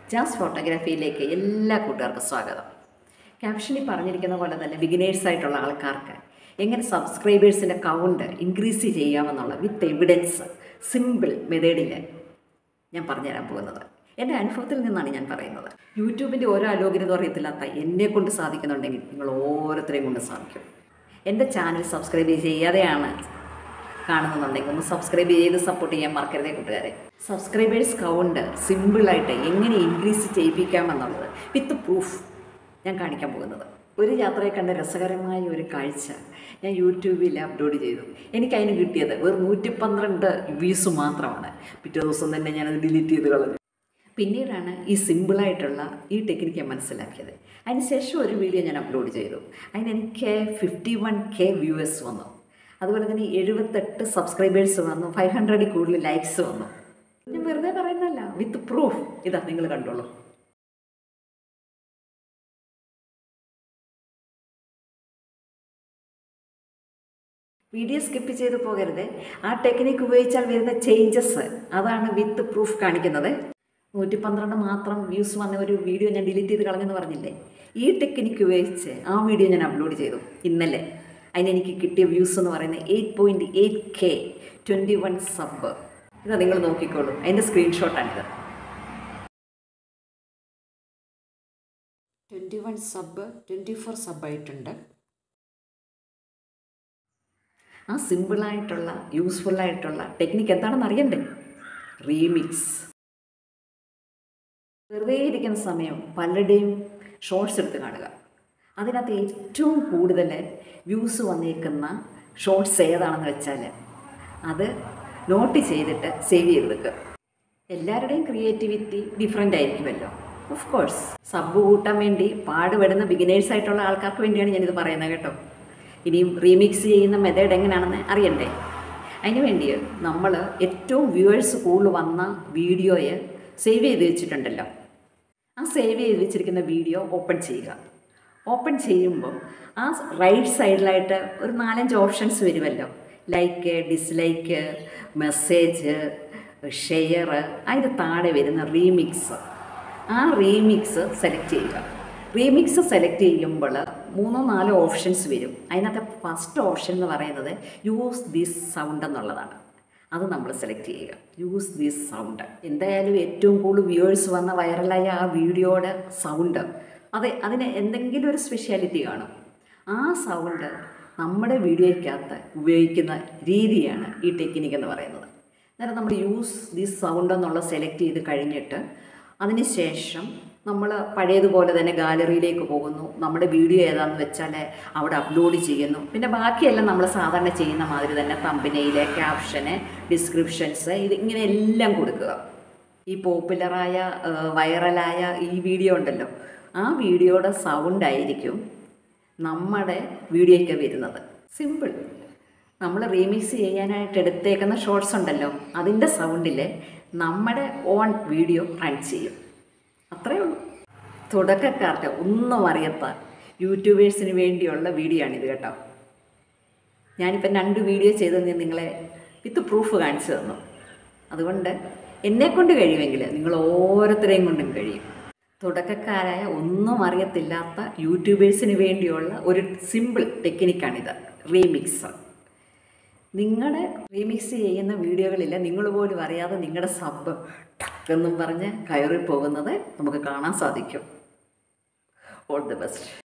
jazz ഫോട്ടോഗ്രാഫിയിലേക്ക് എല്ലാ കൂട്ടുകാർക്കും സ്വാഗതം ക്യാപ്ഷനിൽ പറഞ്ഞിരിക്കുന്ന പോലെ തന്നെ ബിഗിനേഴ്സ് ആയിട്ടുള്ള ആൾക്കാർക്ക് എങ്ങനെ സബ്സ്ക്രൈബേഴ്സിൻ്റെ കൗണ്ട് ഇൻക്രീസ് ചെയ്യാമെന്നുള്ള വിത്ത് എവിഡൻസ് സിമ്പിൾ മെത്തേഡിൽ ഞാൻ പറഞ്ഞുതരാൻ പോകുന്നത് എൻ്റെ അനുഭവത്തിൽ നിന്നാണ് ഞാൻ പറയുന്നത് യൂട്യൂബിൻ്റെ ഓരോ അലോകരതും അറിയത്തില്ലാത്ത എന്നെ കൊണ്ട് സാധിക്കുന്നുണ്ടെങ്കിൽ നിങ്ങൾ ഓരോരുത്തരെയും കൊണ്ട് സാധിക്കും എൻ്റെ ചാനൽ സബ്സ്ക്രൈബ് ചെയ്യാതെയാണ് കാണുന്നുണ്ടെങ്കിൽ ഒന്ന് സബ്സ്ക്രൈബ് ചെയ്ത് സപ്പോർട്ട് ചെയ്യാൻ മറക്കരുതേ കൂട്ടുകാരെ സബ്സ്ക്രൈബേഴ്സ് കൗണ്ട് സിമ്പിളായിട്ട് എങ്ങനെ ഇൻക്രീസ് ചെയ്യിപ്പിക്കാമെന്നുള്ളത് വിത്ത് പ്രൂഫ് ഞാൻ കാണിക്കാൻ പോകുന്നത് ഒരു യാത്രയെ കണ്ട രസകരമായ ഒരു കാഴ്ച ഞാൻ യൂട്യൂബിൽ അപ്ലോഡ് ചെയ്തു എനിക്കതിന് കിട്ടിയത് വെറും നൂറ്റി പന്ത്രണ്ട് വ്യൂസ് മാത്രമാണ് പിറ്റേ ദിവസം തന്നെ ഞാനത് ഡിലീറ്റ് ചെയ്ത് കളഞ്ഞു പിന്നീടാണ് ഈ സിമ്പിളായിട്ടുള്ള ഈ ടെക്നിക്ക് ഞാൻ മനസ്സിലാക്കിയത് അതിനുശേഷം ഒരു വീഡിയോ ഞാൻ അപ്ലോഡ് ചെയ്തു അതിനെനിക്ക് ഫിഫ്റ്റി വൺ കെ വ്യൂവേഴ്സ് വന്നു അതുപോലെ തന്നെ എഴുപത്തെട്ട് സബ്സ്ക്രൈബേഴ്സ് വന്നു ഫൈവ് ഹൺഡ്രഡിൽ കൂടുതൽ ലൈക്സ് വന്നു ഞാൻ വെറുതെ പറയുന്നല്ല വിത്ത് പ്രൂഫ് ഇതാ നിങ്ങൾ കണ്ടോളൂ വീഡിയോ സ്കിപ്പ് ചെയ്ത് പോകരുത് ആ ടെക്നിക്ക് ഉപയോഗിച്ചാൽ വരുന്ന ചേഞ്ചസ് അതാണ് വിത്ത് പ്രൂഫ് കാണിക്കുന്നത് നൂറ്റി പന്ത്രണ്ട് മാത്രം വ്യൂസ് വന്ന ഒരു വീഡിയോ ഞാൻ ഡിലീറ്റ് ചെയ്ത് കളഞ്ഞെന്ന് പറഞ്ഞില്ലേ ഈ ടെക്നിക്ക് ഉപയോഗിച്ച് ആ വീഡിയോ ഞാൻ അപ്ലോഡ് ചെയ്തു ഇന്നലെ അതിനെനിക്ക് കിട്ടിയ വ്യൂസ് എന്ന് പറയുന്നത് eight point eight K twenty one sub ഇത് നിങ്ങൾ നോക്കിക്കോളൂ അതിൻ്റെ സ്ക്രീൻഷോട്ടാണിത് twenty one sub twenty four സബായിട്ടുണ്ട് ആ സിമ്പിളായിട്ടുള്ള യൂസ്ഫുള്ളായിട്ടുള്ള ടെക്നിക്ക് എന്താണെന്ന് അറിയണ്ടേ റീമിക്സ് വെറുതെ ഇരിക്കുന്ന സമയം പലരുടെയും ഷോർട്സ് എടുത്ത് കാണുക അതിനകത്ത് ഏറ്റവും കൂടുതൽ വ്യൂസ് വന്നേക്കുന്ന ഷോർട്സ് ഏതാണെന്ന് വെച്ചാൽ അത് നോട്ട് ചെയ്തിട്ട് സേവ് ചെയ്ത് വെക്കുക എല്ലാവരുടെയും ക്രിയേറ്റിവിറ്റി ഡിഫറെൻ്റ് ആയിരിക്കുമല്ലോ ഓഫ് കോഴ്സ് സബ് കൂട്ടാൻ വേണ്ടി പാടുപെടുന്ന ബിഗിനേഴ്സ് ആയിട്ടുള്ള ആൾക്കാർക്ക് വേണ്ടിയാണ് ഞാനിത് പറയുന്നത് കേട്ടോ ഇനിയും റീമിക്സ് ചെയ്യുന്ന മെത്തേഡ് എങ്ങനെയാണെന്ന് അറിയണ്ടേ അതിന് വേണ്ടി നമ്മൾ ഏറ്റവും വ്യൂവേഴ്സ് കൂടുതൽ വന്ന വീഡിയോയെ സേവ് ചെയ്ത് വെച്ചിട്ടുണ്ടല്ലോ ആ സേവ് ചെയ്ത് വെച്ചിരിക്കുന്ന വീഡിയോ ഓപ്പൺ ചെയ്യുക ഓപ്പൺ ചെയ്യുമ്പോൾ ആ റൈറ്റ് സൈഡിലായിട്ട് ഒരു നാലഞ്ച് ഓപ്ഷൻസ് വരുമല്ലോ ലൈക്ക് ഡിസ്ലൈക്ക് മെസ്സേജ് ഷെയർ അതിൻ്റെ താഴെ വരുന്ന റീമിക്സ് ആ റീമിക്സ് സെലക്ട് ചെയ്യുക റീമിക്സ് സെലക്ട് ചെയ്യുമ്പോൾ മൂന്നോ നാലോ ഓപ്ഷൻസ് വരും അതിനകത്തെ ഫസ്റ്റ് ഓപ്ഷൻ എന്ന് പറയുന്നത് യൂസ് ദിസ് സൗണ്ട് എന്നുള്ളതാണ് അത് നമ്മൾ സെലക്ട് ചെയ്യുക യൂസ് ദിസ് സൗണ്ട് എന്തായാലും ഏറ്റവും കൂടുതൽ വ്യൂവേഴ്സ് വന്ന വൈറലായ ആ വീഡിയോയുടെ സൗണ്ട് അത് അതിന് എന്തെങ്കിലും ഒരു സ്പെഷ്യാലിറ്റി കാണും ആ സൗണ്ട് നമ്മുടെ വീഡിയോയ്ക്കകത്ത് ഉപയോഗിക്കുന്ന രീതിയാണ് ഈ ടെക്നിക്ക് എന്ന് പറയുന്നത് അന്നേരം നമ്മൾ യൂസ് ദിസ് സൗണ്ട് എന്നുള്ള സെലക്ട് ചെയ്ത് കഴിഞ്ഞിട്ട് അതിന് ശേഷം നമ്മൾ പഴയതുപോലെ തന്നെ ഗാലറിയിലേക്ക് പോകുന്നു നമ്മുടെ വീഡിയോ ഏതാണെന്ന് വെച്ചാൽ അവിടെ അപ്ലോഡ് ചെയ്യുന്നു പിന്നെ ബാക്കിയെല്ലാം നമ്മൾ സാധാരണ ചെയ്യുന്ന മാതിരി തന്നെ തമ്പനയിലെ ക്യാപ്ഷന് ഡിസ്ക്രിപ്ഷൻസ് ഇത് ഇങ്ങനെ എല്ലാം കൊടുക്കുക ഈ പോപ്പുലറായ വൈറലായ ഈ വീഡിയോ ഉണ്ടല്ലോ ആ വീഡിയോയുടെ സൗണ്ട് ആയിരിക്കും നമ്മുടെ വീഡിയോയ്ക്ക് വരുന്നത് സിമ്പിൾ നമ്മൾ റീമിക്സ് ചെയ്യാനായിട്ട് എടുത്തേക്കുന്ന ഷോർട്സ് ഉണ്ടല്ലോ അതിൻ്റെ സൗണ്ടിൽ നമ്മുടെ ഓൺ വീഡിയോ റൺ ചെയ്യും അത്രയേ ഉള്ളൂ തുടക്കക്കാർക്ക് ഒന്നും അറിയാത്ത യൂട്യൂബേഴ്സിന് വേണ്ടിയുള്ള വീഡിയോ ആണിത് കേട്ടോ ഞാനിപ്പം രണ്ട് വീഡിയോ ചെയ്ത് ഞാൻ നിങ്ങളെ വിത്ത് പ്രൂഫ് കാണിച്ചു തന്നു അതുകൊണ്ട് എന്നെക്കൊണ്ട് കഴിയുമെങ്കിൽ നിങ്ങൾ ഓരോരുത്തരെയും കൊണ്ടും കഴിയും തുടക്കക്കാരായ ഒന്നും അറിയത്തില്ലാത്ത യൂട്യൂബേഴ്സിന് വേണ്ടിയുള്ള ഒരു സിമ്പിൾ ടെക്നിക്കാണിത് റീമിക്സ് നിങ്ങളുടെ റീമിക്സ് ചെയ്യുന്ന വീഡിയോകളിൽ നിങ്ങൾ പോലും അറിയാതെ നിങ്ങളുടെ സബ് ടക്ക് എന്നും പറഞ്ഞ് കയറി പോകുന്നത് നമുക്ക് കാണാൻ സാധിക്കും ഓൾ ദി ബെസ്റ്റ്